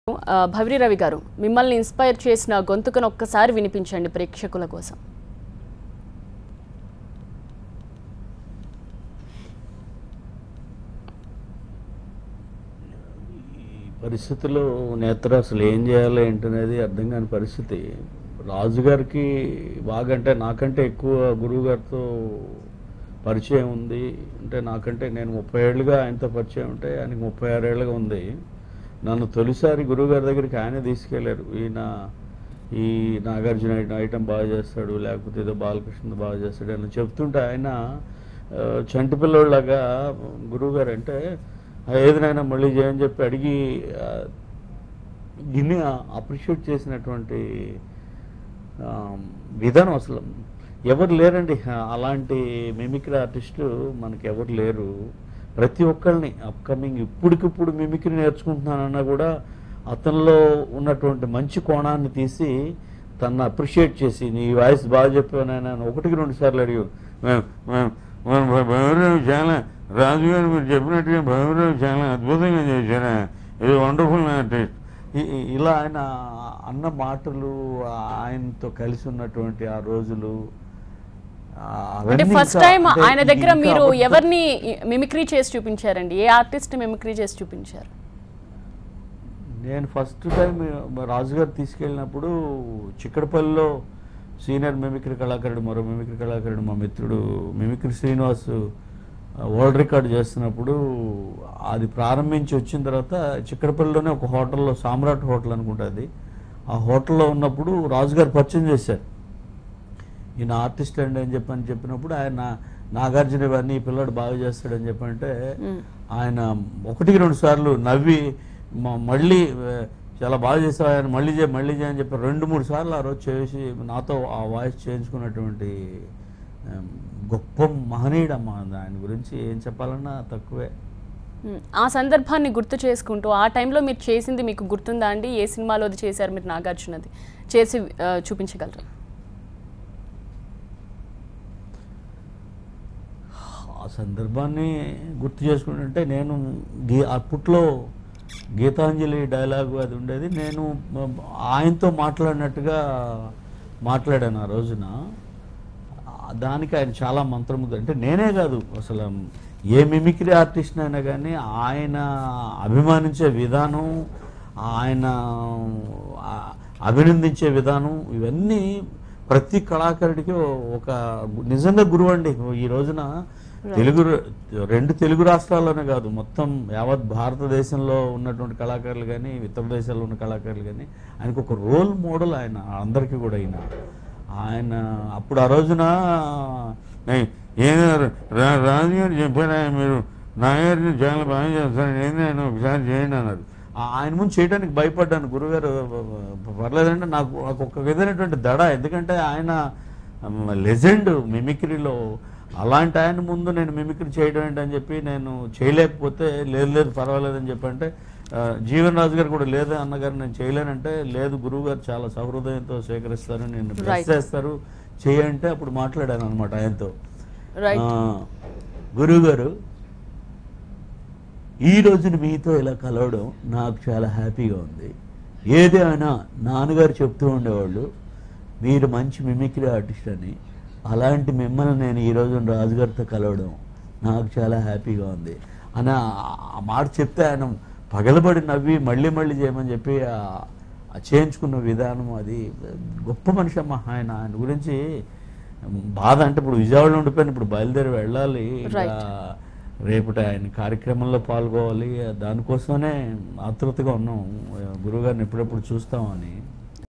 ఆ, భవిరి రవి గారు మిమ్మల్ని ఇన్స్పైర్ చేసిన గొంతుకను ఒక్కసారి వినిపించండి ప్రేక్షకుల కోసం ఈ పరిస్థితిలో నేత్ర అసలు ఏం చేయాలి ఏంటనేది అర్థం కాని పరిస్థితి రాజుగారికి బాగా అంటే నాకంటే ఎక్కువ గురువు గారితో పరిచయం ఉంది అంటే నాకంటే నేను ముప్పై ఏళ్ళుగా ఆయనతో పరిచయం ఉంటే ఆయనకి ముప్పై ఆరు ఏళ్ళుగా ఉంది నన్ను తొలిసారి గురువు గారి దగ్గరికి ఆయనే తీసుకెళ్లారు ఈయన ఈ నాగార్జున ఐటమ్ ఐటమ్ బాగా చేస్తాడు లేకపోతే ఏదో బాలకృష్ణ బాగా చేస్తాడు అని చెప్తుంటే ఆయన ఆ, చంటి పిల్లోళ్ళగా గురువు గారు అంటే "ఆ, ఏదినైనా మళ్ళీ చేయని చెప్పి అడిగి ఆ, దీన్ని అప్రిషియేట్ చేసినటువంటి ఆ, విధానం అసలు ఎవరు లేరండి ఆ, అలాంటి మిమిక్రీ ఆర్టిస్టు మనకి ఎవరు లేరు ప్రతి ఒక్కరిని అప్కమింగ్ ఇప్పటికిప్పుడు మిమిక్రీ నేర్చుకుంటున్నానన్నా కూడా అతనిలో ఉన్నటువంటి మంచి కోణాన్ని తీసి తను అప్రిషియేట్ చేసి నీ వాయిస్ బాగా చెప్పానైనా ఒకటికి రెండు సార్లు అడిగారు "మేం- మేం- మేం భైరవ్ చాలా రాజుగారు మీరు చెప్పినట్టుగా భైరవ్ చాలా అద్భుతంగా చేశారా ఇది వండర్ఫుల్ ఆర్టిస్ట్ ఇ- ఇ- ఇలా ఆయన అన్న మాటలు ఆయనతో కలిసి ఉన్నటువంటి ఆ రోజులు ఆ, అంటే అవన్నీ ఫస్ట్ ఇంకా- టైం అంటే ఆయన ఇది దగ్గర ఇంకా మీరు అబద్ధం. ఎవరిని మిమిక్రీ చేసి చూపించారండి ఏ ఆర్టిస్ట్ మిమిక్రీ చేసి చూపించారు నేను ఫస్ట్ టైం రాజుగారు తీసుకెళ్ళినప్పుడు చిక్కడపల్లిలో సీనియర్ మిమిక్రీ కళాకారుడు మరో మిమిక్రీ కళాకారుడు మా మిత్రుడు మిమిక్రీ శ్రీనివాస్ ఆ, వరల్డ్ రికార్డ్ చేస్తున్నప్పుడు అది ప్రారంభించి వచ్చిన తర్వాత చిక్కడపల్లిలోనే ఒక హోటల్లో సామ్రాట్ హోటల్ అనుకుంటుంది ఆ హోటల్లో ఉన్నప్పుడు రాజుగారు పరిచయం చేశారు ఈయన ఆర్టిస్ట్ అండి అని చెప్పని చెప్పినప్పుడు ఆయన నాగార్జున ఇవన్నీ ఈ పిల్లడు బాగా చేస్తాడని చెప్పంటే మ్మ్. ఆయన ఒకటికి రెండు సార్లు నవ్వి మ- మళ్ళీ ఆ, చాలా బాగా చేస్తావు ఆయన మళ్ళీ చేయి మళ్ళీ చేయి అని చెప్పి రెండు మూడు సార్లు ఆ రోజు చేసి నాతో ఆ వాయిస్ చేయించుకున్నటువంటి ఆ, గొప్ప మహనీయుడమ్మ ఆయన గురించి ఏం చెప్పాలన్నా తక్కువే మ్మ్. ఆ సందర్భాన్ని గుర్తు చేసుకుంటూ ఆ టైంలో మీరు చేసింది మీకు గుర్తుందా అండి ఏ సినిమాలో అది చేశారు మీరు నాగార్జునది చేసి ఆ, చూపించగలరా ఆ సందర్భాన్ని గుర్తు చేసుకుంటుంటే నేను గీ అప్పట్లో గీతాంజలి డైలాగు అది ఉండేది నేను మ- ఆయనతో మాట్లాడినట్టుగా మాట్లాడాను ఆ రోజున ఆ, దానికి ఆయన చాలా మంత్రముగ్ధ అంటే నేనే కాదు అసలు ఏ మిమిక్రీ ఆర్టిస్ట్ అయినా కానీ ఆయన అభిమానించే విధానం ఆయన ఆ, అభినందించే విధానం ఇవన్నీ ప్రతి కళాకారుడికి ఒక నిజంగా గురువు అండి ఈ రోజున తెలుగు రెండు తెలుగు రాష్ట్రాల్లోనే కాదు మొత్తం యావత్ భారతదేశంలో ఉన్నటువంటి కళాకారులు కానీ ఇతర దేశాల్లో ఉన్న కళాకారులు కానీ ఆయనకు ఒక రోల్ మోడల్ ఆయన అందరికీ కూడా ఆయన ఆయన అప్పుడు ఆ రోజున "ఏయ్, ఏం రా- రాజు గారు చెప్పారా మీరు నాగార్జున చాలా బాగా చేస్తారు ఏంది ఆయన ఒకసారి చేయండి అన్నారు ఆ- ఆయన ముందు చేయడానికి భయపడ్డాను గురుగారు పర్లేదంటే నాకు నాకు ఒక విధమైనటువంటి దడ ఎందుకంటే ఆయన లెజెండ్ మిమిక్రీలో అలాంటి ఆయన ముందు నేను మిమిక్రీ చేయడం ఏంటని చెప్పి నేను చేయలేకపోతే లేదు లేదు పర్వాలేదని చెప్పి అంటే ఆ, జీవన్ రాజు గారు కూడా లేదు అన్నగారు నేను చేయలేనంటే లేదు గురువు గారు చాలా సహృదయంతో స్వీకరిస్తారు నేను Right. బ్లెస్ చేస్తారు చేయంటే అప్పుడు మాట్లాడాను అనమాట ఆయనతో రైట్ గురువు గారు ఈ రోజున మీతో ఇలా కలవడం నాకు చాలా హ్యాపీగా ఉంది ఏదేమైనా నాన్నగారు చెప్తూ ఉండేవాళ్ళు మీరు మంచి మిమిక్రీ ఆర్టిస్ట్ అని అలాంటి మిమ్మల్ని నేను ఈ రోజున రాజుగారితో కలవడం నాకు చాలా హ్యాపీగా ఉంది అని ఆ- ఆ మాట చెప్తే ఆయన పగలబడి నవ్వి మళ్ళీ మళ్ళీ చేయమని చెప్పి ఆ- ఆ చేయించుకున్న విధానం అది గొప్ప మనిషి అమ్మ ఆయన ఆయన గురించి బాధ అంటే ఇప్పుడు విజయవాడలో ఉండిపోయిన ఇప్పుడు బయలుదేరి వెళ్ళాలి ఇంకా Right. రేపటి ఆయన కార్యక్రమంలో పాల్గొవాలి దానికోసమే ఆతృతగా ఉన్నాం గురువుగారిని ఎప్పుడెప్పుడు చూస్తామని